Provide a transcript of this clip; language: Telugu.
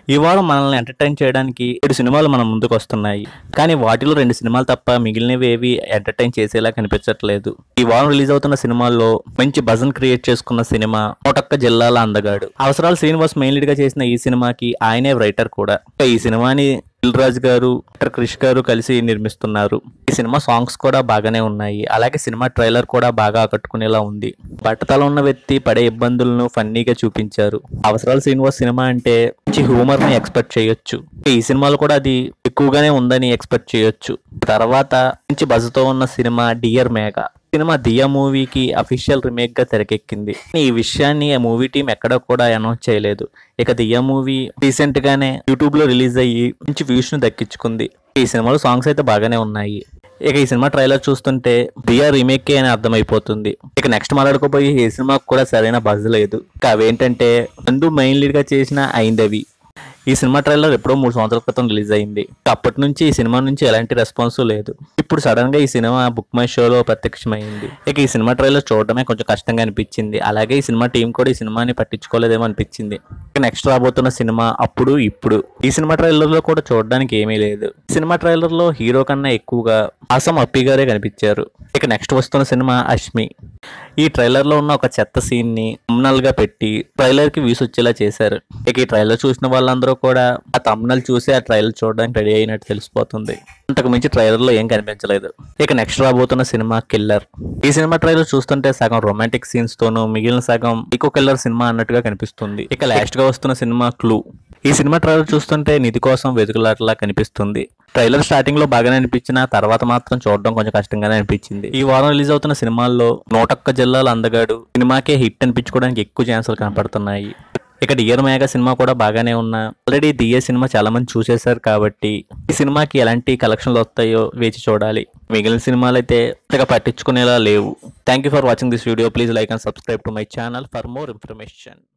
ఈ వారం మనల్ని ఎంటర్టైన్ చేయడానికి ఏడు సినిమాలు మన ముందుకు వస్తున్నాయి కానీ వాటిలో రెండు సినిమాలు తప్ప మిగిలినవి ఏవి ఎంటర్టైన్ చేసేలా కనిపించట్లేదు ఈ వారం రిలీజ్ అవుతున్న సినిమాల్లో మంచి బజన్ క్రియేట్ చేసుకున్న సినిమా నూటొక్క జిల్లాల అందగాడు అవసరాలు శ్రీనివాస్ మెయిన్ లీడ్ గా చేసిన ఈ సినిమాకి ఆయనే రైటర్ కూడా ఈ సినిమాని దిల్ రాజు గారు డాక్టర్ క్రిష్ గారు కలిసి నిర్మిస్తున్నారు ఈ సినిమా సాంగ్స్ కూడా బాగానే ఉన్నాయి అలాగే సినిమా ట్రైలర్ కూడా బాగా ఆకట్టుకునేలా ఉంది బట్టతల ఉన్న వ్యక్తి పడే ఇబ్బందులను ఫన్నీగా చూపించారు అవసరాలు శ్రీనివాస్ సినిమా అంటే మంచి హ్యూమర్ ని ఎక్స్పెక్ట్ చేయొచ్చు ఈ సినిమాలో కూడా అది ఎక్కువగానే ఉందని ఎక్స్పెక్ట్ చేయొచ్చు తర్వాత మంచి బజ్తో ఉన్న సినిమా డియర్ మేఘా సినిమా దియా మూవీకి అఫీషియల్ రీమేక్ గా తెరకెక్కింది ఈ విషయాన్ని ఆ మూవీ టీం ఎక్కడ కూడా అనౌన్స్ చేయలేదు ఇక దియా మూవీ రీసెంట్ గానే యూట్యూబ్ లో రిలీజ్ అయ్యి మంచి వ్యూస్ ను దక్కించుకుంది ఈ సినిమాలో సాంగ్స్ అయితే బాగానే ఉన్నాయి ఇక ఈ సినిమా ట్రైలర్ చూస్తుంటే దియా రీమేక్ అని అర్థమైపోతుంది ఇక నెక్స్ట్ మాట్లాడుకోపోయి ఈ సినిమాకు కూడా సరైన బజ్ లేదు ఇక అవేంటంటే రెండు మెయిన్ లీడ్ గా చేసిన ఐందవి ఈ సినిమా ట్రైలర్ ఎప్పుడో మూడు సంవత్సరాల క్రితం రిలీజ్ అయింది అప్పటి నుంచి ఈ సినిమా నుంచి ఎలాంటి రెస్పాన్స్ లేదు ఇప్పుడు సడన్ గా ఈ సినిమా బుక్ మై షోలో ప్రత్యక్షమైంది ఇక ఈ సినిమా ట్రైలర్ చూడడమే కొంచెం కష్టంగా అనిపించింది అలాగే ఈ సినిమా టీం కూడా ఈ సినిమాని పట్టించుకోలేదేమో అనిపించింది ఇక నెక్స్ట్ రాబోతున్న సినిమా అప్పుడు ఇప్పుడు ఈ సినిమా ట్రైలర్ లో కూడా చూడడానికి ఏమీ లేదు ఈ సినిమా ట్రైలర్ లో హీరో కన్నా ఎక్కువగా ఆసం అప్పి గారే కనిపించారు ఇక నెక్స్ట్ వస్తున్న సినిమా అష్మి ఈ ట్రైలర్ లో ఉన్న ఒక చెత్త సీన్ ని thumbnail గా పెట్టి ట్రైలర్ కి వ్యూస్ వచ్చేలా చేశారు ఇక ఈ ట్రైలర్ చూసిన వాళ్ళందరూ కూడా ఆ తమ్నల్ చూసి ఆ ట్రైలర్ చూడడానికి రెడీ అయినట్టు తెలిసిపోతుంది అంతకు మించి ట్రైలర్ లో ఏం కనిపించలేదు ఇక నెక్స్ట్ రాబోతున్న సినిమా కిల్లర్ ఈ సినిమా ట్రైలర్ చూస్తుంటే సగం రొమాంటిక్ సీన్స్ తోనూ మిగిలిన సగం ఈకో కిల్లర్ సినిమా అన్నట్టుగా కనిపిస్తుంది ఇక లాస్ట్ గా వస్తున్న సినిమా క్లూ ఈ సినిమా ట్రైలర్ చూస్తుంటే నిధి కోసం వెతుకులాటలా కనిపిస్తుంది ట్రైలర్ స్టార్టింగ్ లో బాగానే అనిపించిన తర్వాత మాత్రం చూడడం కొంచెం కష్టంగానే అనిపించింది ఈ వారం రిలీజ్ అవుతున్న సినిమాల్లో నూటొక్క జిల్లాల అందగాడు సినిమాకే హిట్ అనిపించుకోవడానికి ఎక్కువ ఛాన్సులు కనపడుతున్నాయి ఇక డియర్ మేఘా సినిమా కూడా బాగానే ఉన్నా ఆల్రెడీ దియే సినిమా చాలా మంది చూసేశారు కాబట్టి ఈ సినిమాకి ఎలాంటి కలెక్షన్లు వస్తాయో వేచి చూడాలి మిగిలిన సినిమాలు అయితే పెద్దగా పట్టించుకునేలా లేవు thank you for watching this video please like and subscribe to my channel for more information